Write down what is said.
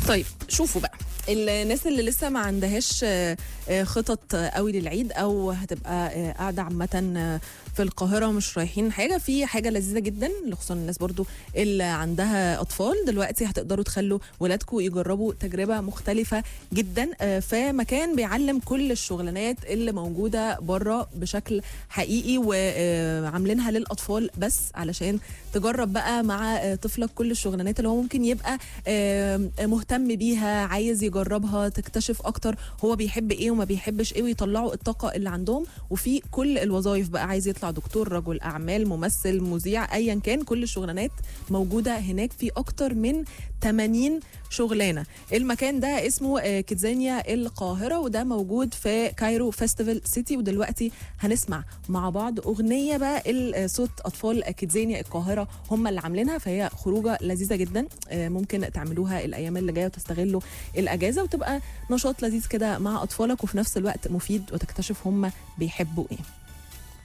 طيب شوفوا بقى الناس اللي لسه ما عندهاش آه، آه، خطط آه، قوي للعيد او هتبقى آه، قاعده عامه آه، في القاهره مش رايحين حاجه في حاجه لذيذه جدا خصوصا الناس برضو اللي عندها اطفال دلوقتي هتقدروا تخلوا ولادكم يجربوا تجربه مختلفه جدا آه، في مكان بيعلم كل الشغلانات اللي موجوده بره بشكل حقيقي وعاملينها للاطفال بس علشان تجرب بقى مع آه، طفلك كل الشغلانات اللي هو ممكن يبقى آه، مهتم بيها عايز يجربها تكتشف اكتر هو بيحب ايه وما بيحبش ايه ويطلعوا الطاقه اللي عندهم وفي كل الوظائف بقى عايز يطلع دكتور رجل اعمال ممثل مذيع ايا كان كل الشغلانات موجوده هناك في اكتر من 80 شغلانه المكان ده اسمه آه، كيدزانيا القاهره وده موجود في كايرو فيستيفال سيتي ودلوقتي هنسمع مع بعض اغنيه بقى ال- صوت اطفال كيدزانيا القاهره هم اللي عاملينها فهي خروجه لذيذه جدا آه، ممكن تعملوها الايام اللي جايه وتستغلوا الاجازه وتبقى نشاط لذيذ كده مع اطفالك وفي نفس الوقت مفيد وتكتشف هم بيحبوا ايه